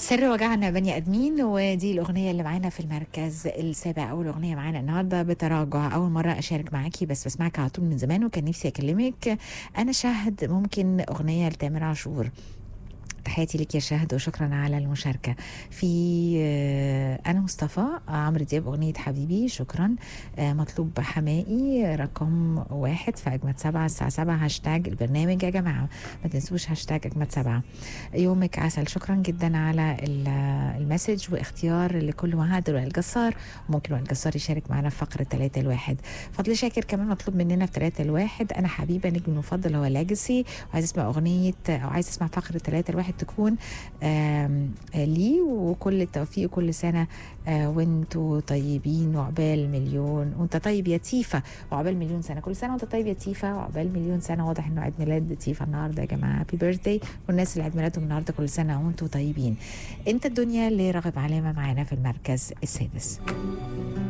سر وجعنا بني ادمين ودي الاغنيه اللي معانا في المركز السابع اول اغنيه معانا النهارده بتراجع اول مره اشارك معاكي بس بسمعك على طول من زمان وكان نفسي اكلمك انا شاهد ممكن اغنيه لتامر عاشور تحياتي لك يا شهد وشكرا على المشاركة في آه، أنا مصطفى عمرو دياب أغنية حبيبي شكرا آه، مطلوب حمائي رقم واحد في أجمد سبعة الساعة سبعة هاشتاج البرنامج يا جماعة ما تنسوش هاشتاج أجمد سبعة يومك عسل شكرا جدا على ال- المسج واختيار لكل مهاد وائل جسار ممكن وائل جسار يشارك معنا في فقرة ثلاثة الواحد فضل شاكر كمان مطلوب مننا في ثلاثة الواحد أنا حبيبة نجم المفضل هو لاجسي وعايز اسمع أغنية أو عايز اسمع فقرة ثلاثة الواحد تكون آم، آه، لي وكل التوفيق وكل سنة آه، وانتوا طيبين وعقبال مليون وانت طيب يا تيفا وعقبال مليون سنة كل سنة وانت طيب يا تيفا وعقبال مليون سنة واضح انه عيد ميلاد تيفا النهارده يا جماعة هابي بيرثداي والناس اللي عيد ميلادهم النهارده كل سنة وانتوا طيبين انت الدنيا اللي راغب علامة معانا في المركز السادس